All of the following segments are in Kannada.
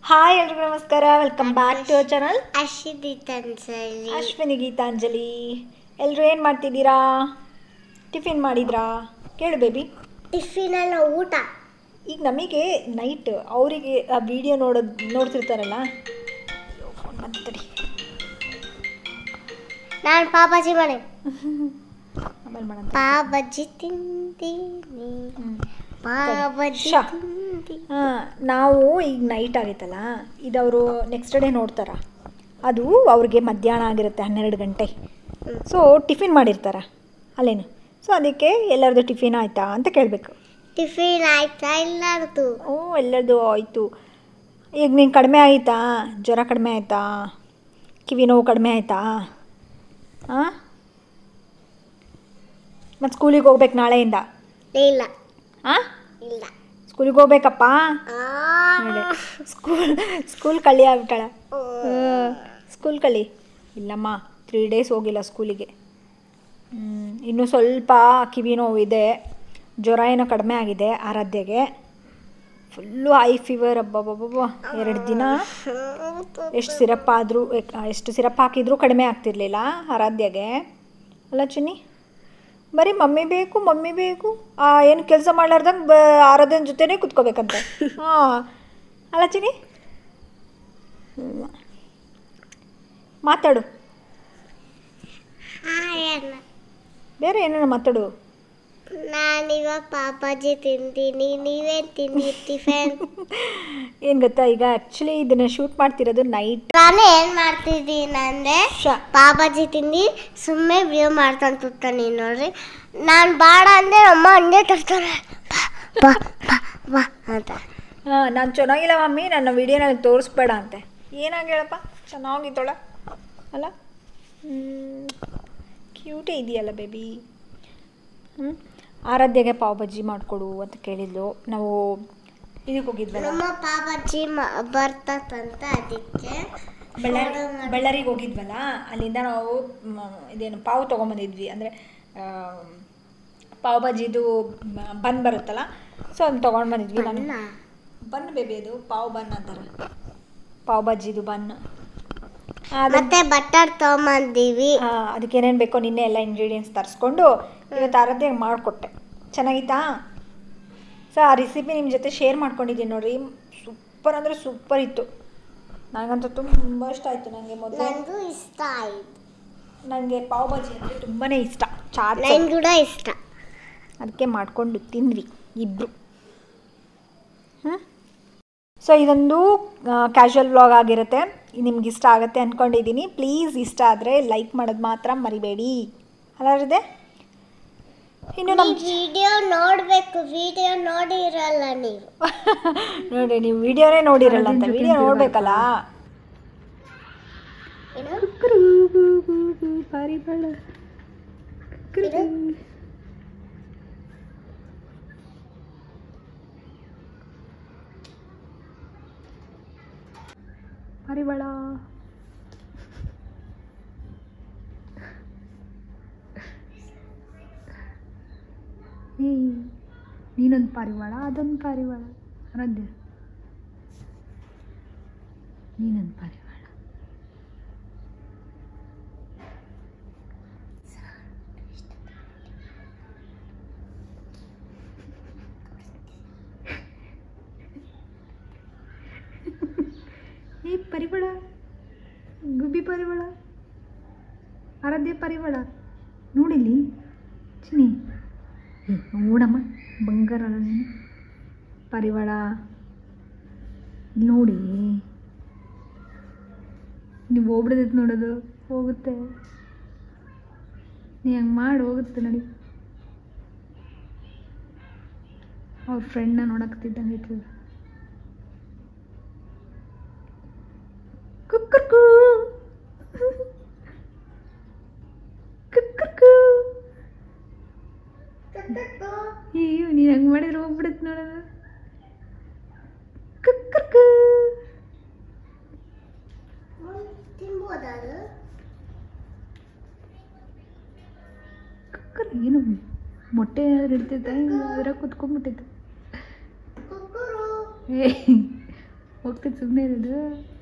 ಹಾಯ್ ಎಲ್ರಿಗೂ ನಮಸ್ಕಾರ welcome back to our channel Ashwini ತನ್ಸರಿ ಅಶ್ವಿನಿ ಗೀತಾಂಜಲಿ ಎಲ್ಲರೂ ಏನು ಮಾಡ್ತಿದ್ದೀರಾ ಟಿಫಿನ್ ಮಾಡಿದ್ರಾ ಕೇಳು ಬೇಬಿ ಟಿಫಿನ್ ಅಲ್ಲ ಊಟ ಈಗ ನಮಗೆ ನೈಟ್ ಅವರಿಗೆ ಆ ವಿಡಿಯೋ ನೋಡೋದು ನೋಡ್ತಿರ್ತಾರಲ್ಲ ಫೋನ್ ಬಂತಡಿ ನಾನು ಪಾಪಾಜಿ ಮಾಡಿ ಆಮೇಲೆ ಮಾಡೋಣ ಪಾಬಜ್ಜಿ ತಿಂತೀನಿ ಪಾಬಜ್ಜಿ ಶಾ. ತಿಂತೀನಿ ಹಾಂ ನಾವು ಈಗ ನೈಟ್ ಆಗೈತಲ್ಲ ಇದು ಅವರು ನೆಕ್ಸ್ಟ್ ಡೇ ನೋಡ್ತಾರ ಅದು ಅವ್ರಿಗೆ ಮಧ್ಯಾಹ್ನ ಆಗಿರುತ್ತೆ ಹನ್ನೆರಡು ಗಂಟೆ ಸೊ ಟಿಫಿನ್ ಮಾಡಿರ್ತಾರ ಅಲ್ಲೇನು ಸೊ ಅದಕ್ಕೆ ಎಲ್ಲರದು ಟಿಫಿನ್ ಆಯಿತಾ ಅಂತ ಕೇಳಬೇಕು ಟಿಫಿನ್ ಆಯ್ತಾ ಇಲ್ಲಾರ್ದು ಓ ಎಲ್ಲರದು ಆಯಿತು ಈಗ ನೀನು ಕಡಿಮೆ ಆಯಿತಾ ಜ್ವರ ಕಡಿಮೆ ಆಯಿತಾ ಕಿವಿ ನೋವು ಕಡಿಮೆ ಆಯಿತಾ ಹಾಂ ಮತ್ತು ಸ್ಕೂಲಿಗೆ ಹೋಗ್ಬೇಕು ನಾಳೆಯಿಂದ ಇಲ್ಲ ಹಾಂ ಇಲ್ಲ ಸ್ಕೂಲಿಗೆ ಹೋಗ್ಬೇಕಪ್ಪ ಆ. ನೋಡಿ ಸ್ಕೂಲ್ ಸ್ಕೂಲ್ ಕಳಿ ಆಗ್ಬಿಟ್ಟಾಳ ಓ. ಸ್ಕೂಲ್ ಕಳಿ ಇಲ್ಲಮ್ಮ ತ್ರೀ ಡೇಸ್ ಹೋಗಿಲ್ಲ ಸ್ಕೂಲಿಗೆ ಹ್ಮ್, ಇನ್ನೂ ಸ್ವಲ್ಪ ಕಿವಿ ನೋವು ಇದೆ ಜ್ವರ ಏನೋ ಕಡಿಮೆ ಆಗಿದೆ ಆರಾಧ್ಯಗೆ ಫುಲ್ಲು ಹೈ ಫೀವರ್ ಅಬ್ಬಬ್ಬಬ್ಬ ಎರಡು ದಿನ ಎಷ್ಟು ಸಿರಪ್ ಆದರೂ ಎಷ್ಟು ಸಿರಪ್ ಹಾಕಿದರೂ ಕಡಿಮೆ ಆಗ್ತಿರ್ಲಿಲ್ಲ ಆರಾಧ್ಯಗೆ ಅಲ್ಲ ಚಿನ್ನಿ ಬರೀ ಮಮ್ಮಿ ಬೇಕು ಮಮ್ಮಿ ಬೇಕು ಆ ಏನು ಕೆಲಸ ಮಾಡ್ಲಾರ್ದಂಗೆ ಬ ಆರಾಧನ ಜೊತೆನೇ ಕುತ್ಕೋಬೇಕಂತೆ ಹಾಂ ಅಲ್ಲ ಚಿನ್ನಿ ಹ್ಮ್. ಮಾತಾಡು ಹಾಯ್ ಅಣ್ಣ ಬೇರೆ ಏನೇನು ಮಾತಾಡು ನಾನಿವಾಗ ಪಾಪಾಜಿ ತಿಂತೀನಿ ನೀವೇನು ತಿಂದಿ ಟಿಫಿನ್ ಏನು ಗೊತ್ತಾ ಈಗ ಆ್ಯಕ್ಚುಲಿ ಇದನ್ನು ಶೂಟ್ ಮಾಡ್ತಿರೋದು ನೈಟ್ ನಾನು ಏನು ಮಾಡ್ತಿದ್ದೀನಿ ಅಂದರೆ ಪಾಪಾಜಿ ತಿಂದು ಸುಮ್ಮನೆ ವ್ಯೂ ಮಾಡ್ತಾನೆ ತುತ್ತಾನೆ ನೋಡ್ರಿ ನಾನು ಬಾಡ ಅಂದರೆ ಅಮ್ಮ ಹಂಗೆ ತರ್ತಾರೆ ಬಾ ಬಾ ಬಾ ಅಂತ ಹಾಂ ನಾನು ಚೆನ್ನಾಗಿಲ್ಲ ಮಮ್ಮಿ ನನ್ನ ವಿಡಿಯೋನಲ್ಲಿ ತೋರಿಸ್ಬೇಡ ಅಂತೆ ಏನಾಗಿ ಹೇಳಪ್ಪ ಚೆನ್ನಾಗಿತ್ತೋಳ ಅಲ್ಲ ಕ್ಯೂಟೇ ಇದೆಯಲ್ಲ ಬೇಬಿ ಹ್ಞೂ ಆರಾಧ್ಯಗೆ ಪಾವ್ ಬಜ್ಜಿ ಮಾಡಿಕೊಡು ಅಂತ ಕೇಳಿದ್ಲು ನಾವು ಇದಕ್ಕೆ ಹೋಗಿದ್ವಲ್ಲ ನಮ್ಮ ಪಾಪಾಜಿ ಮ- ಬರ್ತದಂತ ಅದಕ್ಕೆ ಬಳ್ಳಾರಿ ಬಳ್ಳಾರಿಗೆ ಹೋಗಿದ್ವಲ್ಲ ಅಲ್ಲಿಂದ ನಾವು ಮ್, ಇದೇನು ಪಾವು ತೊಗೊಂಬಂದಿದ್ವಿ ಅಂದರೆ ಪಾವ್ ಬಜ್ಜಿದು ಮ- ಬನ್ ಬರುತ್ತಲ್ಲ ಸೊ ಅದನ್ನ ತೊಗೊಂಡು ಬಂದಿದ್ವಿ ನಾನು ಅನ್ನ ಬನ್ ಬೇಬಿ ಅದು ಪಾವ್ ಬನ್ ಅಂತಾರೆ ಪಾವ್ ಬಜ್ಜಿದು ಬನ್ ಅದು ಮತ್ತೆ ಬಟರ್ ತೊಗೊಂಬಂದೀವಿ ಅದಕ್ಕೆ ಏನೇನು ಬೇಕೋ ನಿನ್ನೆ ಎಲ್ಲ ಇಂಗ್ರೀಡಿಯೆಂಟ್ಸ್ ತರಿಸ್ಕೊಂಡು ಇವತ್ತು ಆರಾಧ್ಯ ಮಾಡಿಕೊಟ್ಟೆ ಚೆನ್ನಾಗಿತ್ತಾ ಸೊ ಆ ರೆಸಿಪಿ ನಿಮ್ಮ ಜೊತೆ ಶೇರ್ ಮಾಡ್ಕೊಂಡಿದ್ದೀನಿ ನೋಡ್ರಿ ಸೂಪರ್ ಅಂದರೆ ಸೂಪರ್ ಇತ್ತು ನನಗಂತೂ ತುಂಬ ಇಷ್ಟ ಆಯಿತು ನನಗೆ ಮೊದಲು ನಂದು ಇಷ್ಟ ಆಯ್ತು ನನಗೆ ಪಾವ್ ಭಾಜಿ ಅಂದರೆ ತುಂಬಾ ಇಷ್ಟ ಚಾಟ್ ನನ್ ಕೂಡ ಇಷ್ಟ ಅದಕ್ಕೆ ಮಾಡಿಕೊಂಡು ತಿಂದ್ವಿ ಇಬ್ಬರು ಹ್ಞೂ ಸೊ ಇದೊಂದು ಕ್ಯಾಶುವಲ್ ವ್ಲಾಗ್ ಆಗಿರುತ್ತೆ ನಿಮ್ಗೆ ಇಷ್ಟ ಆಗುತ್ತೆ ಅಂದ್ಕೊಂಡಿದ್ದೀನಿ ಪ್ಲೀಸ್ ಇಷ್ಟ ಆದರೆ ಲೈಕ್ ಮಾಡೋದು ಮಾತ್ರ ಮರಿಬೇಡಿ ಅಲ್ಲದೆ ಇನ್ನು ನಮ್ಮ ವಿಡಿಯೋ ನೋಡ್ಬೇಕು ವಿಡಿಯೋ ನೋಡಿರಲ್ಲ ನೀವು ನೋಡಿ ನೀವು ವಿಡಿಯೋನೇ ನೋಡಿರಲ್ಲ ಅಂತ ವಿಡಿಯೋ ನೋಡಬೇಕಲ್ಲ ಏನು? ಪರಿಮಳ ಏಯ್ ನೀನೊಂದು ಪಾರಿವಾಳ ಅದೊಂದು ಪಾರಿವಾಳ ಆರಾಧ್ಯ ನೀನೊಂದು ಪಾರಿವಾಳ ಏ ಪರಿಮಳ ಗುಬ್ಬಿ ಪರಿಮಳ ಆರಾಧ್ಯ ಪರಿಮಳ ನೋಡಿಲಿ ಚಿನ್ನಿ ಏ ನೋಡಮ್ಮ ಬಂಗಾರ ಅಲ್ಲ ನೀನು ಪರಿಮಳ ಇಲ್ಲಿ ನೋಡಿ ನೀವು ಹೋಗ್ಬಿಡ್ದೈತೆ ನೋಡೋದು ಹೋಗುತ್ತೆ ನೀ ಹಂಗೆ ಮಾಡಿ ಹೋಗುತ್ತೆ ನೋಡಿ ಅವ್ರ ಫ್ರೆಂಡ್ನ ನೋಡಕ್ತಿದ್ದಂಗೆ ಇರ್ತದೆ ಕುಕ್ಕರ್ಕು ಕುಕ್ಕರ್ಕು ಅಯ್ಯೋ ನೀನು ಹಂಗೆ ಮಾಡಿದ್ರೆ ಹೋಗ್ಬಿಡುತ್ತೆ ನೋಡೋದು ಕುಕ್ಕರ್ಕು ತಿನ್ಬೋದಾ ಅದು? ಕುಕ್ಕರ್ ಏನು ಮೊಟ್ಟೆ ಏನಾದ್ರು ಇಡ್ತಿದ್ದ ಅದ್ರಾಗ ಕುತ್ಕೊಂಡ್ಬಿಟ್ಟಿತ್ತು ಕುಕ್ಕುರು. ಏ ಹೋಗ್ತದೆ ಸುಮ್ಮನೆ ಇರೋದು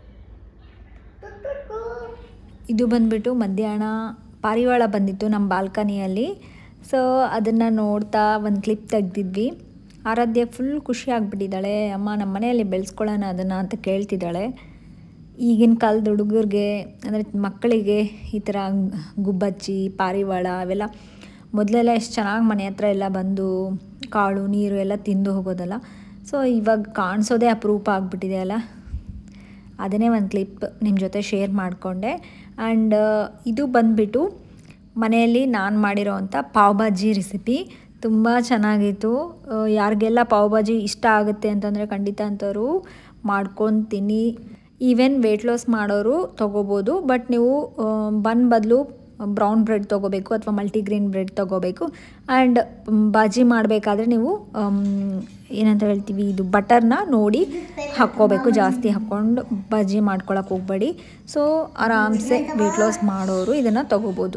ಇದು ಬಂದ್ಬಿಟ್ಟು ಮಧ್ಯಾಹ್ನ ಪಾರಿವಾಳ ಬಂದಿತ್ತು ನಮ್ಮ ಬಾಲ್ಕನಿಯಲ್ಲಿ ಸೊ ಅದನ್ನು ನೋಡ್ತಾ ಒಂದು ಕ್ಲಿಪ್ ತೆಗ್ದಿದ್ವಿ ಆರಾಧ್ಯ ಫುಲ್ ಖುಷಿ ಆಗಿಬಿಟ್ಟಿದ್ದಾಳೆ ಅಮ್ಮ ನಮ್ಮ ಮನೆಯಲ್ಲಿ ಬೆಳೆಸ್ಕೊಳ್ಳೋಣ ಅದನ್ನು ಅಂತ ಕೇಳ್ತಿದ್ದಾಳೆ ಈಗಿನ ಕಾಲದ ಹುಡುಗರಿಗೆ ಅಂದರೆ ಮಕ್ಕಳಿಗೆ ಈ ಥರ ಗುಬ್ಬಚ್ಚಿ ಪಾರಿವಾಳ ಅವೆಲ್ಲ ಮೊದಲೆಲ್ಲ ಎಷ್ಟು ಚೆನ್ನಾಗಿ ಮನೆ ಹತ್ರ ಎಲ್ಲ ಬಂದು ಕಾಳು ನೀರು ಎಲ್ಲ ತಿಂದು ಹೋಗೋದಲ್ಲ ಸೊ ಇವಾಗ ಕಾಣಿಸೋದೇ ಅಪರೂಪ ಆಗಿಬಿಟ್ಟಿದೆ ಅಲ್ಲ ಅದನ್ನೇ ಒಂದು ಕ್ಲಿಪ್ ನಿಮ್ಮ ಜೊತೆ ಶೇರ್ ಮಾಡಿಕೊಂಡೆ ಆ್ಯಂಡ್ ಇದು ಬಂದುಬಿಟ್ಟು ಮನೆಯಲ್ಲಿ ನಾನು ಮಾಡಿರೋ ಅಂಥ ಪಾವ್ ಭಾಜಿ ರೆಸಿಪಿ ತುಂಬ ಚೆನ್ನಾಗಿತ್ತು ಆ, ಯಾರಿಗೆಲ್ಲ ಪಾವ್ ಭಾಜಿ ಇಷ್ಟ ಆಗುತ್ತೆ ಅಂತಂದರೆ ಖಂಡಿತ ಅಂಥವ್ರು ಮಾಡ್ಕೊಂಡು ತಿನ್ನಿ ಈವನ್ ವೆಯ್ಟ್ ಲಾಸ್ ಮಾಡೋರು ತೊಗೋಬೋದು ಬಟ್ ನೀವು ಬನ್ ಬದಲು ಬ್ರೌನ್ ಬ್ರೆಡ್ ತೊಗೋಬೇಕು ಅಥವಾ ಮಲ್ಟಿಗ್ರೀನ್ ಬ್ರೆಡ್ ತೊಗೋಬೇಕು ಆ್ಯಂಡ್ ಬಾಜಿ ಮಾಡಬೇಕಾದ್ರೆ ನೀವು ಆಮ್, ಏನಂತ ಹೇಳ್ತೀವಿ ಇದು ಬಟರ್ನ ನೋಡಿ ಹಾಕ್ಕೋಬೇಕು ಜಾಸ್ತಿ ಹಾಕ್ಕೊಂಡು ಬಜ್ಜಿ ಮಾಡ್ಕೊಳಕ್ಕೆ ಹೋಗಬೇಡಿ ಸೊ ಆರಾಮ್ಸೆ ವೆಯ್ಟ್ ಲಾಸ್ ಮಾಡೋರು ಇದನ್ನು ತೊಗೋಬೋದು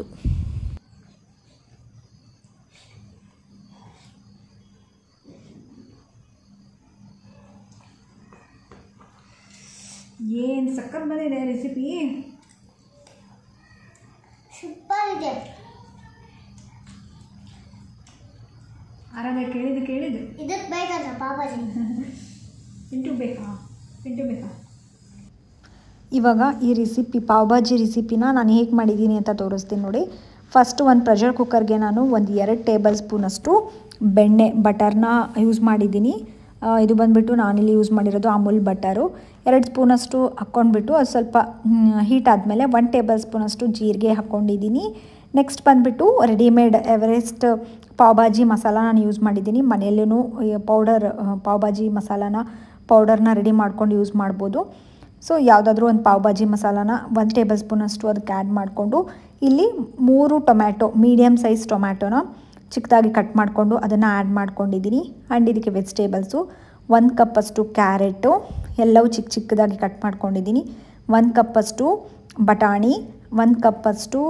ಏನು ಸಕ್ಕರ್ ಬಂದಿದೆ ರೆಸಿಪಿ ಸೂಪರ್ ಇದೆ ಆರಾಮಾಗಿ ಕೇಳಿದ್ದು ಕೇಳಿದ್ದು ಇದಕ್ಕೆ ಬೇಕಂತ ಪಾಪಾಜಿ ಪಿಂಟು ಬೇಕಾ ಪಿಂಟು ಬೇಕಾ ಇವಾಗ ಈ ರೆಸಿಪಿ ಪಾವ್ ಭಾಜಿ ರೆಸಿಪಿನ ನಾನು ಹೇಗೆ ಮಾಡಿದ್ದೀನಿ ಅಂತ ತೋರಿಸ್ತೀನಿ ನೋಡಿ ಫಸ್ಟ್ ಒಂದು ಪ್ರೆಷರ್ ಕುಕ್ಕರ್ಗೆ ನಾನು ಒಂದು ಎರಡು ಟೇಬಲ್ ಸ್ಪೂನಷ್ಟು ಬೆಣ್ಣೆ ಬಟರ್ನ ಯೂಸ್ ಮಾಡಿದ್ದೀನಿ ಆ, ಇದು ಬಂದುಬಿಟ್ಟು ನಾನಿಲ್ಲಿ ಯೂಸ್ ಮಾಡಿರೋದು ಅಮೂಲ್ ಬಟರು ಎರಡು ಸ್ಪೂನಷ್ಟು ಹಾಕ್ಕೊಂಡ್ಬಿಟ್ಟು ಅದು ಸ್ವಲ್ಪ ಹೀಟ್ ಆದಮೇಲೆ ಒನ್ ಟೇಬಲ್ ಸ್ಪೂನಷ್ಟು ಜೀರಿಗೆ ಹಾಕ್ಕೊಂಡಿದ್ದೀನಿ ನೆಕ್ಸ್ಟ್ ಬಂದುಬಿಟ್ಟು ರೆಡಿಮೇಡ್ ಎವರೆಸ್ಟ್ ಪಾವ್ ಭಾಜಿ ಮಸಾಲ ನಾನು ಯೂಸ್ ಮಾಡಿದ್ದೀನಿ ಮನೆಯಲ್ಲೂ ಪೌಡರ್ ಪಾವ್ ಭಾಜಿ ಮಸಾಲಾನ ಪೌಡರ್ನ ರೆಡಿ ಮಾಡ್ಕೊಂಡು ಯೂಸ್ ಮಾಡ್ಬೋದು ಸೊ ಯಾವುದಾದ್ರೂ ಒಂದು ಪಾವ್ ಭಾಜಿ ಮಸಾಲಾನ ಒಂದು ಟೇಬಲ್ ಸ್ಪೂನಷ್ಟು ಅದಕ್ಕೆ ಆ್ಯಡ್ ಮಾಡಿಕೊಂಡು ಇಲ್ಲಿ ಮೂರು ಟೊಮ್ಯಾಟೊ ಮೀಡಿಯಮ್ ಸೈಜ್ ಟೊಮ್ಯಾಟೊನ ಚಿಕ್ಕದಾಗಿ ಕಟ್ ಮಾಡಿಕೊಂಡು ಅದನ್ನು ಆ್ಯಡ್ ಮಾಡ್ಕೊಂಡಿದ್ದೀನಿ ಆ್ಯಂಡ್ ಇದಕ್ಕೆ ವೆಜಿಟೇಬಲ್ಸು ಒಂದು ಕಪ್ಪಷ್ಟು ಕ್ಯಾರೆಟು ಎಲ್ಲವೂ ಚಿಕ್ಕ ಚಿಕ್ಕದಾಗಿ ಕಟ್ ಮಾಡ್ಕೊಂಡಿದ್ದೀನಿ ಒಂದು ಕಪ್ಪಷ್ಟು ಬಟಾಣಿ ಒಂದು ಕಪ್ಪಷ್ಟು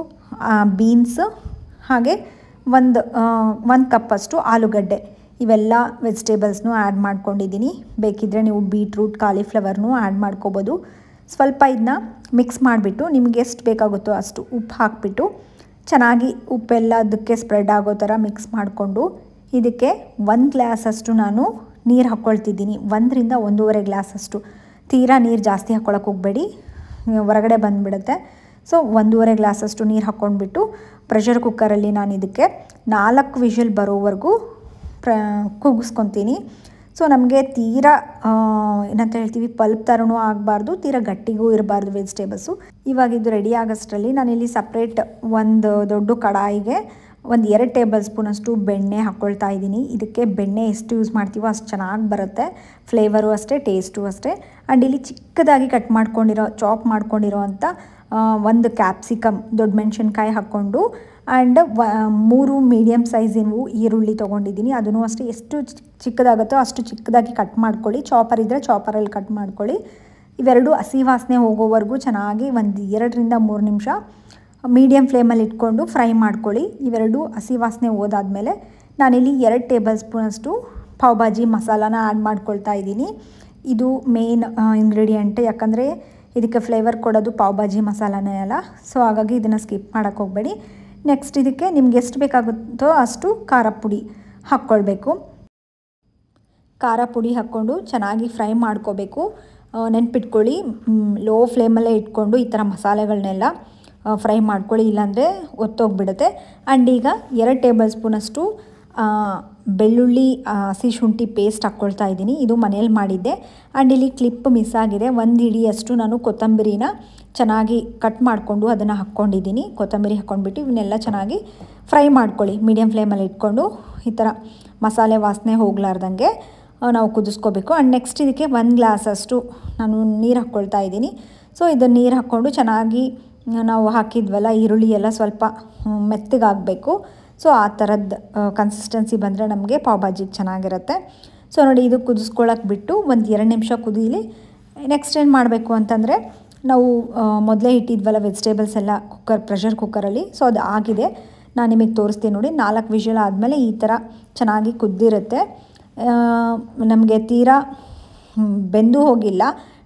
ಬೀನ್ಸ್ ಹಾಗೆ ಒಂದು ಒಂದು ಕಪ್ಪಷ್ಟು ಆಲೂಗಡ್ಡೆ ಇವೆಲ್ಲ ವೆಜಿಟೇಬಲ್ಸ್ನು ಆ್ಯಡ್ ಮಾಡ್ಕೊಂಡಿದ್ದೀನಿ ಬೇಕಿದ್ದರೆ ನೀವು ಬೀಟ್ರೂಟ್ ಕಾಲಿಫ್ಲವರ್ನೂ ಆ್ಯಡ್ ಮಾಡ್ಕೋಬೋದು ಸ್ವಲ್ಪ ಇದನ್ನ ಮಿಕ್ಸ್ ಮಾಡಿಬಿಟ್ಟು ನಿಮ್ಗೆ ಎಷ್ಟು ಬೇಕಾಗುತ್ತೋ ಅಷ್ಟು ಉಪ್ಪು ಹಾಕಿಬಿಟ್ಟು ಚೆನ್ನಾಗಿ ಉಪ್ಪೆಲ್ಲ ಅದಕ್ಕೆ ಸ್ಪ್ರೆಡ್ ಆಗೋ ಥರ ಮಿಕ್ಸ್ ಮಾಡಿಕೊಂಡು ಇದಕ್ಕೆ ಒಂದು ಗ್ಲಾಸಷ್ಟು ನಾನು ನೀರು ಹಾಕ್ಕೊಳ್ತಿದ್ದೀನಿ ಒಂದರಿಂದ ಒಂದೂವರೆ ಗ್ಲಾಸಷ್ಟು ತೀರಾ ನೀರು ಜಾಸ್ತಿ ಹಾಕ್ಕೊಳಕ್ಕೆ ಹೋಗಬೇಡಿ ಹೊರಗಡೆ ಬಂದುಬಿಡುತ್ತೆ ಸೊ ಒಂದೂವರೆ ಗ್ಲಾಸಷ್ಟು ನೀರು ಹಾಕ್ಕೊಂಡ್ಬಿಟ್ಟು ಪ್ರೆಷರ್ ಕುಕ್ಕರಲ್ಲಿ ನಾನು ಇದಕ್ಕೆ ನಾಲ್ಕು ವಿಷಲ್ ಬರೋವರೆಗೂ ಪ್ರ ಕೂಗಿಸ್ಕೊತೀನಿ ಸೊ ನಮಗೆ ತೀರಾ ಆ, ಏನಂತ ಹೇಳ್ತೀವಿ ಪಲ್ಪ್ ಥರನೂ ಆಗಬಾರ್ದು ತೀರಾ ಗಟ್ಟಿಗೂ ಇರಬಾರ್ದು ವೆಜಿಟೇಬಲ್ಸು ಇವಾಗ ಇದು ರೆಡಿ ಆಗೋಷ್ಟರಲ್ಲಿ ನಾನಿಲ್ಲಿ ಸಪ್ರೇಟ್ ಒಂದು ದೊಡ್ಡ ಕಡಾಯಿಗೆ ಒಂದು ಎರಡು ಟೇಬಲ್ ಸ್ಪೂನಷ್ಟು ಬೆಣ್ಣೆ ಹಾಕ್ಕೊಳ್ತಾ ಇದ್ದೀನಿ ಇದಕ್ಕೆ ಬೆಣ್ಣೆ ಎಷ್ಟು ಯೂಸ್ ಮಾಡ್ತೀವೋ ಅಷ್ಟು ಚೆನ್ನಾಗಿ ಬರುತ್ತೆ ಫ್ಲೇವರು ಅಷ್ಟೇ ಟೇಸ್ಟು ಅಷ್ಟೇ ಆ್ಯಂಡ್ ಇಲ್ಲಿ ಚಿಕ್ಕದಾಗಿ ಕಟ್ ಮಾಡ್ಕೊಂಡಿರೋ ಚಾಪ್ ಮಾಡ್ಕೊಂಡಿರೋ ಅಂಥ ಆ, ಒಂದು ಕ್ಯಾಪ್ಸಿಕಮ್ ದೊಡ್ಡ ಮೆಣಸಿನ್ಕಾಯಿ ಹಾಕ್ಕೊಂಡು ಆ್ಯಂಡ್ ವ ಮೂರು ಮೀಡಿಯಮ್ ಸೈಜಿನವು ಈರುಳ್ಳಿ ತೊಗೊಂಡಿದ್ದೀನಿ ಅದನ್ನು ಅಷ್ಟೇ ಎಷ್ಟು ಚಿ- ಚಿಕ್ಕದಾಗುತ್ತೋ ಅಷ್ಟು ಚಿಕ್ಕದಾಗಿ ಕಟ್ ಮಾಡ್ಕೊಳ್ಳಿ ಚಾಪರ್ ಇದ್ದರೆ ಚಾಪರಲ್ಲಿ ಕಟ್ ಮಾಡ್ಕೊಳ್ಳಿ ಇವೆರಡು ಹಸಿ ವಾಸನೆ ಹೋಗೋವರೆಗೂ ಚೆನ್ನಾಗಿ ಒಂದು ಎರಡರಿಂದ ಮೂರು ನಿಮಿಷ ಮೀಡಿಯಮ್ ಫ್ಲೇಮಲ್ಲಿ ಇಟ್ಕೊಂಡು ಫ್ರೈ ಮಾಡ್ಕೊಳ್ಳಿ ಇವೆರಡು ಹಸಿ ವಾಸನೆ ಹೋದಾದ್ಮೇಲೆ ನಾನಿಲ್ಲಿ ಎರಡು ಟೇಬಲ್ ಸ್ಪೂನಷ್ಟು ಪಾವ್ ಭಾಜಿ ಮಸಾಲಾನ ಆ್ಯಡ್ ಮಾಡ್ಕೊಳ್ತಾ ಇದ್ದೀನಿ ಇದು ಮೇನ್ ಇಂಗ್ರೀಡಿಯೆಂಟ್ ಯಾಕಂದರೆ ಇದಕ್ಕೆ ಫ್ಲೇವರ್ ಕೊಡೋದು ಪಾವ್ ಭಾಜಿ ಮಸಾಲಾನೇ ಅಲ್ಲ ಸೊ ಹಾಗಾಗಿ ಇದನ್ನು ಸ್ಕಿಪ್ ಮಾಡೋಕ್ಕೆ ಹೋಗಬೇಡಿ ನೆಕ್ಸ್ಟ್ ಇದಕ್ಕೆ ನಿಮ್ಗೆ ಎಷ್ಟು ಬೇಕಾಗುತ್ತೋ ಅಷ್ಟು ಖಾರ ಪುಡಿ ಹಾಕ್ಕೊಳ್ಬೇಕು ಖಾರ ಪುಡಿ ಹಾಕ್ಕೊಂಡು ಚೆನ್ನಾಗಿ ಫ್ರೈ ಮಾಡ್ಕೋಬೇಕು ಆ, ನೆನ್ಪಿಟ್ಕೊಳ್ಳಿ ಲೋ ಫ್ಲೇಮಲ್ಲೇ ಇಟ್ಕೊಂಡು ಈ ಥರ ಮಸಾಲೆಗಳನ್ನೆಲ್ಲ ಫ್ರೈ ಮಾಡ್ಕೊಳ್ಳಿ ಇಲ್ಲಾಂದರೆ ಒತ್ತೋಗ್ಬಿಡುತ್ತೆ ಆ್ಯಂಡ್ ಈಗ ಎರಡು ಟೇಬಲ್ ಸ್ಪೂನಷ್ಟು ಆ, ಬೆಳ್ಳುಳ್ಳಿ ಆ, ಹಸಿ ಶುಂಠಿ ಪೇಸ್ಟ್ ಹಾಕ್ಕೊಳ್ತಾ ಇದ್ದೀನಿ ಇದು ಮನೇಲಿ ಮಾಡಿದ್ದೆ ಆ್ಯಂಡ್ ಇಲ್ಲಿ ಕ್ಲಿಪ್ ಮಿಸ್ ಆಗಿದೆ ಒಂದು ಹಿಡಿಯಷ್ಟು ನಾನು ಕೊತ್ತಂಬರಿನ ಚೆನ್ನಾಗಿ ಕಟ್ ಮಾಡಿಕೊಂಡು ಅದನ್ನು ಹಾಕ್ಕೊಂಡಿದ್ದೀನಿ ಕೊತ್ತಂಬರಿ ಹಾಕ್ಕೊಂಡ್ಬಿಟ್ಟು ಇವನ್ನೆಲ್ಲ ಚೆನ್ನಾಗಿ ಫ್ರೈ ಮಾಡ್ಕೊಳ್ಳಿ ಮೀಡಿಯಮ್ ಫ್ಲೇಮಲ್ಲಿ ಇಟ್ಕೊಂಡು ಈ ಥರ ಮಸಾಲೆ ವಾಸನೆ ಹೋಗ್ಲಾರ್ದಂಗೆ ಆ, ನಾವು ಕುದಿಸ್ಕೋಬೇಕು ಆ್ಯಂಡ್ ನೆಕ್ಸ್ಟ್ ಇದಕ್ಕೆ ಒಂದು ಗ್ಲಾಸಷ್ಟು ನಾನು ನೀರು ಹಾಕ್ಕೊಳ್ತಾ ಇದ್ದೀನಿ ಸೊ ಇದನ್ನು ನೀರು ಹಾಕ್ಕೊಂಡು ಚೆನ್ನಾಗಿ ನಾವು ಹಾಕಿದ್ವಲ್ಲ ಈರುಳ್ಳಿ ಎಲ್ಲ ಸ್ವಲ್ಪ ಹ್ಮ್, ಮೆತ್ತಗಾಗಬೇಕು ಸೊ ಆ ಥರದ್ದು ಕನ್ಸಿಸ್ಟೆನ್ಸಿ ಬಂದರೆ ನಮಗೆ ಪಾವ್ ಭಾಜಿಗೆ ಚೆನ್ನಾಗಿರುತ್ತೆ ಸೊ ನೋಡಿ ಇದು ಕುದಿಸ್ಕೊಳಕ್ಕೆ ಬಿಟ್ಟು ಒಂದು ಎರಡು ನಿಮಿಷ ಕುದೀಲಿ ನೆಕ್ಸ್ಟ್ ಏನು ಮಾಡಬೇಕು ಅಂತಂದರೆ ನಾವು ಮೊದಲೇ ಇಟ್ಟಿದ್ವಲ್ಲ ವೆಜಿಟೇಬಲ್ಸ್ ಎಲ್ಲ ಕುಕ್ಕರ್ ಪ್ರೆಷರ್ ಕುಕ್ಕರಲ್ಲಿ ಸೊ ಅದು ಆಗಿದೆ ನಾನು ನಿಮಗೆ ತೋರಿಸ್ತೀನಿ ನೋಡಿ ನಾಲ್ಕು ವಿಷಲ್ ಆದಮೇಲೆ ಈ ಥರ ಚೆನ್ನಾಗಿ ಕುದ್ದಿರುತ್ತೆ ನಮಗೆ ತೀರಾ ಹ್ಮ್, ಬೆಂದು ಹೋಗಿಲ್ಲ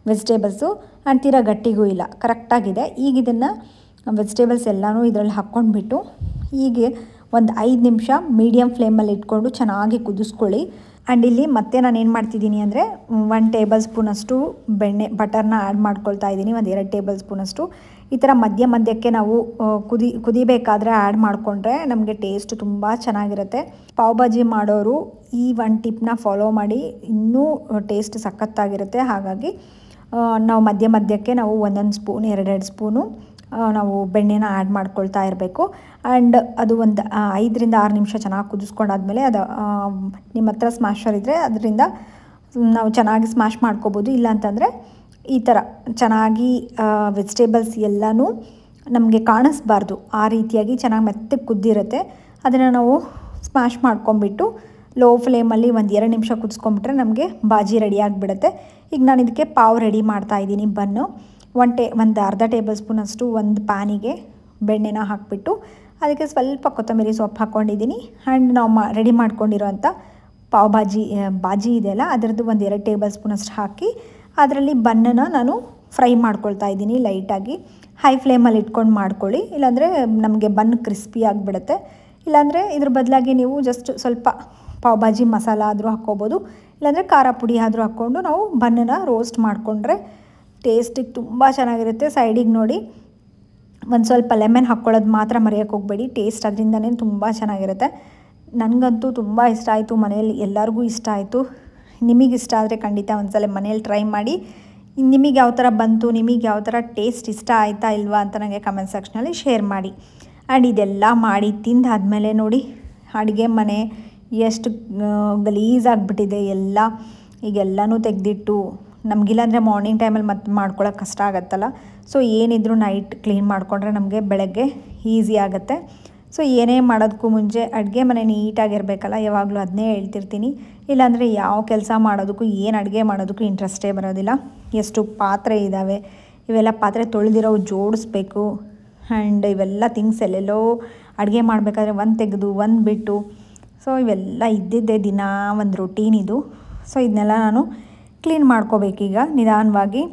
ವೆಜಿಟೇಬಲ್ಸು ಆ್ಯಂಡ್ ತೀರಾ ಗಟ್ಟಿಗೂ ಇಲ್ಲ ಕರೆಕ್ಟಾಗಿದೆ ಈಗ ಇದನ್ನು ವೆಜಿಟೇಬಲ್ಸ್ ಎಲ್ಲನೂ ಇದರಲ್ಲಿ ಹಾಕ್ಕೊಂಡ್ಬಿಟ್ಟು ಹೀಗೆ ಒಂದು ಐದು ನಿಮಿಷ ಮೀಡಿಯಮ್ ಫ್ಲೇಮಲ್ಲಿ ಇಟ್ಕೊಂಡು ಚೆನ್ನಾಗಿ ಕುದಿಸ್ಕೊಳ್ಳಿ ಆ್ಯಂಡ್ ಇಲ್ಲಿ ಮತ್ತೆ ನಾನು ಏನು ಮಾಡ್ತಿದ್ದೀನಿ ಅಂದರೆ ಒನ್ ಟೇಬಲ್ ಸ್ಪೂನಷ್ಟು ಬೆಣ್ಣೆ ಬಟರ್ನ ಆ್ಯಡ್ ಮಾಡ್ಕೊಳ್ತಾ ಇದ್ದೀನಿ ಒಂದು ಎರಡು ಟೇಬಲ್ ಸ್ಪೂನಷ್ಟು ಈ ಥರ ಮಧ್ಯ ಮಧ್ಯಕ್ಕೆ ನಾವು ಆ, ಕುದಿ ಕುದಿಬೇಕಾದ್ರೆ ಆ್ಯಡ್ ಮಾಡಿಕೊಂಡ್ರೆ ನಮಗೆ ಟೇಸ್ಟ್ ತುಂಬ ಚೆನ್ನಾಗಿರುತ್ತೆ ಪಾವ್ ಭಾಜಿ ಮಾಡೋರು ಈ ಒನ್ ಟಿಪ್ನ ಫಾಲೋ ಮಾಡಿ ಇನ್ನೂ ಟೇಸ್ಟ್ ಸಖತ್ತಾಗಿರುತ್ತೆ ಹಾಗಾಗಿ ಆ, ನಾವು ಮಧ್ಯ ಮಧ್ಯಕ್ಕೆ ನಾವು ಒಂದೊಂದು ಸ್ಪೂನ್ ಎರಡೆರಡು ಸ್ಪೂನು ಆ, ನಾವು ಬೆಣ್ಣೆನ ಆ್ಯಡ್ ಮಾಡ್ಕೊಳ್ತಾ ಇರಬೇಕು ಆ್ಯಂಡ್ ಅದು ಒಂದು ಆ, ಐದರಿಂದ ಆರು ನಿಮಿಷ ಚೆನ್ನಾಗಿ ಕುದಿಸ್ಕೊಂಡಾದ್ಮೇಲೆ ಅದು ಆ, ನಿಮ್ಮ ಹತ್ರ ಸ್ಮ್ಯಾಶರ್ ಇದ್ದರೆ ಅದರಿಂದ ನಾವು ಚೆನ್ನಾಗಿ ಸ್ಮ್ಯಾಶ್ ಮಾಡ್ಕೋಬೋದು ಇಲ್ಲ ಅಂತಂದರೆ ಈ ಥರ ಚೆನ್ನಾಗಿ ವೆಜಿಟೇಬಲ್ಸ್ ಎಲ್ಲನೂ ನಮಗೆ ಕಾಣಿಸ್ಬಾರ್ದು ಆ ರೀತಿಯಾಗಿ ಚೆನ್ನಾಗಿ ಮೆತ್ತಗೆ ಕುದ್ದಿರುತ್ತೆ ಅದನ್ನು ನಾವು ಸ್ಮ್ಯಾಶ್ ಮಾಡ್ಕೊಂಬಿಟ್ಟು ಲೋ ಫ್ಲೇಮಲ್ಲಿ ಒಂದು ಎರಡು ನಿಮಿಷ ಕುದಿಸ್ಕೊಂಬಿಟ್ರೆ ನಮಗೆ ಬಾಜಿ ರೆಡಿ ಆಗಿಬಿಡುತ್ತೆ ಈಗ ನಾನು ಇದಕ್ಕೆ ಪಾವ್ ರೆಡಿ ಮಾಡ್ತಾ ಇದ್ದೀನಿ ಬನ್ನು ಒನ್ ಟೇ ಒಂದು ಅರ್ಧ ಟೇಬಲ್ ಸ್ಪೂನಷ್ಟು ಒಂದು ಪ್ಯಾನಿಗೆ ಬೆಣ್ಣೆನ ಹಾಕಿಬಿಟ್ಟು ಅದಕ್ಕೆ ಸ್ವಲ್ಪ ಕೊತ್ತಂಬರಿ ಸೊಪ್ಪು ಹಾಕ್ಕೊಂಡಿದ್ದೀನಿ ಆ್ಯಂಡ್ ನಾವು ಮಾ ರೆಡಿ ಮಾಡ್ಕೊಂಡಿರೋಂಥ ಪಾವ್ ಭಾಜಿ ಆ, ಬಾಜಿ ಇದೆಯಲ್ಲ ಅದರದ್ದು ಒಂದು ಎರಡು ಟೇಬಲ್ ಸ್ಪೂನಷ್ಟು ಹಾಕಿ ಅದರಲ್ಲಿ ಬನ್ನನ್ನು ನಾನು ಫ್ರೈ ಮಾಡ್ಕೊಳ್ತಾ ಇದ್ದೀನಿ ಲೈಟಾಗಿ ಹೈ ಫ್ಲೇಮಲ್ಲಿ ಇಟ್ಕೊಂಡು ಮಾಡ್ಕೊಳ್ಳಿ ಇಲ್ಲಾಂದರೆ ನಮಗೆ ಬನ್ ಕ್ರಿಸ್ಪಿ ಆಗಿಬಿಡುತ್ತೆ ಇಲ್ಲಾಂದರೆ ಇದ್ರ ಬದಲಾಗಿ ನೀವು ಜಸ್ಟ್ ಸ್ವಲ್ಪ ಪಾವ್ ಭಾಜಿ ಮಸಾಲ ಆದರೂ ಹಾಕ್ಕೋಬೋದು ಇಲ್ಲಾಂದರೆ ಖಾರ ಪುಡಿ ಆದರೂ ಹಾಕ್ಕೊಂಡು ನಾವು ಬನ್ನನ್ನು ರೋಸ್ಟ್ ಮಾಡಿಕೊಂಡ್ರೆ ಟೇಸ್ಟಿಗೆ ತುಂಬ ಚೆನ್ನಾಗಿರುತ್ತೆ ಸೈಡಿಗೆ ನೋಡಿ ಒಂದು ಸ್ವಲ್ಪ ಲೆಮನ್ ಹಾಕ್ಕೊಳ್ಳೋದು ಮಾತ್ರ ಮರೆಯೋಕ್ಕೆ ಹೋಗಬೇಡಿ ಟೇಸ್ಟ್ ಅದರಿಂದನೇ ತುಂಬ ಚೆನ್ನಾಗಿರುತ್ತೆ ನನಗಂತೂ ತುಂಬ ಇಷ್ಟ ಆಯಿತು ಮನೆಯಲ್ಲಿ ಎಲ್ಲರಿಗೂ ಇಷ್ಟ ಆಯಿತು ನಿಮಗೆ ಇಷ್ಟ ಆದರೆ ಖಂಡಿತ ಒಂದ್ಸಲ ಮನೇಲಿ ಟ್ರೈ ಮಾಡಿ ನಿಮಗೆ ಯಾವ ಥರ ಬಂತು ನಿಮಗೆ ಯಾವ ಥರ ಟೇಸ್ಟ್ ಇಷ್ಟ ಆಯಿತಾ ಇಲ್ವಾ ಅಂತ ನನಗೆ ಕಮೆಂಟ್ ಸೆಕ್ಷನಲ್ಲಿ ಶೇರ್ ಮಾಡಿ ಆ್ಯಂಡ್ ಇದೆಲ್ಲ ಮಾಡಿ ತಿಂದಾದ್ಮೇಲೆ ನೋಡಿ ಅಡುಗೆ ಮನೆ ಎಷ್ಟು ಗಲೀಜಾಗಿಬಿಟ್ಟಿದೆ ಎಲ್ಲ ಈಗೆಲ್ಲನೂ ತೆಗೆದಿಟ್ಟು ನಮಗಿಲ್ಲಾಂದರೆ ಮಾರ್ನಿಂಗ್ ಟೈಮಲ್ಲಿ ಮತ್ತೆ ಮಾಡ್ಕೊಳ್ಳೋಕೆ ಕಷ್ಟ ಆಗುತ್ತಲ್ಲ ಸೊ ಏನಿದ್ರು ನೈಟ್ ಕ್ಲೀನ್ ಮಾಡಿಕೊಂಡ್ರೆ ನಮಗೆ ಬೆಳಗ್ಗೆ ಈಸಿ ಆಗುತ್ತೆ ಸೊ ಏನೇ ಮಾಡೋದಕ್ಕೂ ಮುಂಚೆ ಅಡುಗೆ ಮನೆ ನೀಟಾಗಿರಬೇಕಲ್ಲ ಯಾವಾಗಲೂ ಅದನ್ನೇ ಹೇಳ್ತಿರ್ತೀನಿ ಇಲ್ಲಾಂದರೆ ಯಾವ ಕೆಲಸ ಮಾಡೋದಕ್ಕೂ ಏನು ಅಡುಗೆ ಮಾಡೋದಕ್ಕೂ ಇಂಟ್ರೆಸ್ಟೇ ಬರೋದಿಲ್ಲ ಎಷ್ಟು ಪಾತ್ರೆ ಇದ್ದಾವೆ ಇವೆಲ್ಲ ಪಾತ್ರೆ ತೊಳೆದಿರೋವು ಜೋಡಿಸ್ಬೇಕು ಆ್ಯಂಡ್ ಇವೆಲ್ಲ ಥಿಂಗ್ಸ್ ಎಲ್ಲೆಲ್ಲೋ ಅಡುಗೆ ಮಾಡಬೇಕಾದ್ರೆ ಒಂದು ತೆಗೆದು ಒಂದು ಬಿಟ್ಟು ಸೊ ಇವೆಲ್ಲ ಇದ್ದಿದ್ದೇ ದಿನ ಒಂದು ರೊಟೀನ್ ಇದು ಸೊ ಇದನ್ನೆಲ್ಲ ನಾನು ಕ್ಲೀನ್ ಮಾಡ್ಕೋಬೇಕೀಗ ನಿಧಾನವಾಗಿ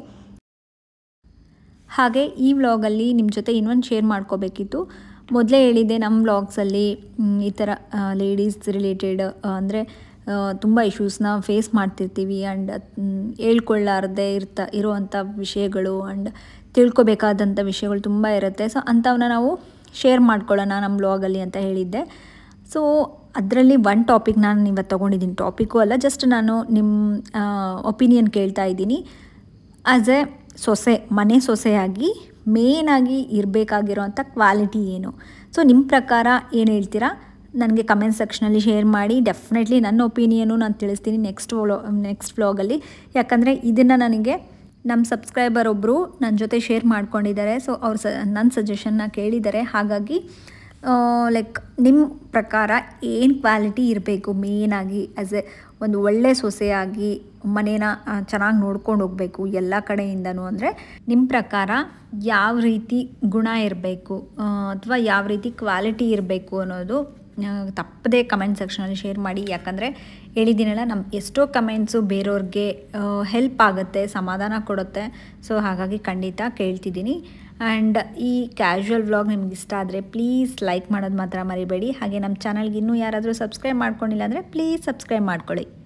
ಹಾಗೆ ಈ ವ್ಲಾಗಲ್ಲಿ ನಿಮ್ಮ ಜೊತೆ ಇನ್ನೊಂದು ಶೇರ್ ಮಾಡ್ಕೋಬೇಕಿತ್ತು ಮೊದಲೇ ಹೇಳಿದ್ದೆ ನಮ್ಮ ವ್ಲಾಗ್ಸಲ್ಲಿ ಈ ಥರ ಲೇಡೀಸ್ ರಿಲೇಟೆಡ್ ಅಂದರೆ ತುಂಬ ಇಶ್ಯೂಸ್ನ ಫೇಸ್ ಮಾಡ್ತಿರ್ತೀವಿ ಆ್ಯಂಡ್ ಹೇಳ್ಕೊಳ್ಳಾರ್ದೆ ಇರ್ತಾ ಇರುವಂಥ ವಿಷಯಗಳು ಆ್ಯಂಡ್ ತಿಳ್ಕೊಬೇಕಾದಂಥ ವಿಷಯಗಳು ತುಂಬ ಇರುತ್ತೆ ಸೊ ಅಂಥವನ್ನ ನಾವು ಶೇರ್ ಮಾಡ್ಕೊಳ್ಳೋಣ ನಮ್ಮ ವ್ಲಾಗಲ್ಲಿ ಅಂತ ಹೇಳಿದ್ದೆ ಸೊ ಅದರಲ್ಲಿ ಒನ್ ಟಾಪಿಕ್ ನಾನು ಇವತ್ತು ತೊಗೊಂಡಿದ್ದೀನಿ ಟಾಪಿಕ್ಕು ಅಲ್ಲ ಜಸ್ಟ್ ನಾನು ನಿಮ್ಮ ಒಪಿನಿಯನ್ ಕೇಳ್ತಾ ಇದ್ದೀನಿ ಆ್ಯಸ್ ಎ ಸೊಸೆ ಮನೆ ಸೊಸೆಯಾಗಿ ಮೇನಾಗಿ ಇರಬೇಕಾಗಿರೋಂಥ ಕ್ವಾಲಿಟಿ ಏನು ಸೊ ನಿಮ್ಮ ಪ್ರಕಾರ ಏನು ಹೇಳ್ತೀರಾ ನನಗೆ ಕಮೆಂಟ್ ಸೆಕ್ಷನಲ್ಲಿ ಶೇರ್ ಮಾಡಿ ಡೆಫಿನೆಟ್ಲಿ ನನ್ನ ಒಪಿನಿಯನು ನಾನು ತಿಳಿಸ್ತೀನಿ ನೆಕ್ಸ್ಟ್ ವ್ಲೋ ನೆಕ್ಸ್ಟ್ ವ್ಲಾಗಲ್ಲಿ ಯಾಕಂದರೆ ಇದನ್ನು ನನಗೆ ನಮ್ಮ ಸಬ್ಸ್ಕ್ರೈಬರ್ ಒಬ್ಬರು ನನ್ನ ಜೊತೆ ಶೇರ್ ಮಾಡ್ಕೊಂಡಿದ್ದಾರೆ ಸೊ ಅವ್ರು ಸ ನನ್ನ ಸಜೆಷನ್ನ ಕೇಳಿದ್ದಾರೆ ಹಾಗಾಗಿ ಲೈಕ್ ನಿಮ್ಮ ಪ್ರಕಾರ ಏನು ಕ್ವಾಲಿಟಿ ಇರಬೇಕು ಮೇನಾಗಿ ಆ್ಯಸ್ ಎ ಒಂದು ಒಳ್ಳೆ ಸೊಸೆಯಾಗಿ ಮನೇನ ಚೆನ್ನಾಗಿ ನೋಡ್ಕೊಂಡು ಹೋಗಬೇಕು ಎಲ್ಲ ಕಡೆಯಿಂದನೂ ಅಂದರೆ ನಿಮ್ಮ ಪ್ರಕಾರ ಯಾವ ರೀತಿ ಗುಣ ಇರಬೇಕು ಅಥವಾ ಯಾವ ರೀತಿ ಕ್ವಾಲಿಟಿ ಇರಬೇಕು ಅನ್ನೋದು ಆ, ತಪ್ಪದೇ ಕಮೆಂಟ್ ಸೆಕ್ಷನಲ್ಲಿ ಶೇರ್ ಮಾಡಿ ಯಾಕಂದರೆ ಹೇಳಿದ್ದೀನಲ್ಲ ನಮ್ಮ ಎಷ್ಟೋ ಕಮೆಂಟ್ಸು ಬೇರೆಯವ್ರಿಗೆ ಹೆಲ್ಪ್ ಆಗುತ್ತೆ ಸಮಾಧಾನ ಕೊಡುತ್ತೆ ಸೊ ಹಾಗಾಗಿ ಖಂಡಿತ ಕೇಳ್ತಿದ್ದೀನಿ ಆ್ಯಂಡ್ ಈ ಕ್ಯಾಶುವಲ್ ವ್ಲಾಗ್ ನಿಮ್ಗೆ ಇಷ್ಟ ಆದರೆ ಪ್ಲೀಸ್ ಲೈಕ್ ಮಾಡೋದು ಮಾತ್ರ ಮರಿಬೇಡಿ ಹಾಗೆ ನಮ್ಮ ಚಾನಲ್ಗೆ ಇನ್ನೂ ಯಾರಾದರೂ ಸಬ್ಸ್ಕ್ರೈಬ್ ಮಾಡ್ಕೊಂಡಿಲ್ಲ ಅಂದರೆ ಪ್ಲೀಸ್ ಸಬ್ಸ್ಕ್ರೈಬ್ ಮಾಡ್ಕೊಳ್ಳಿ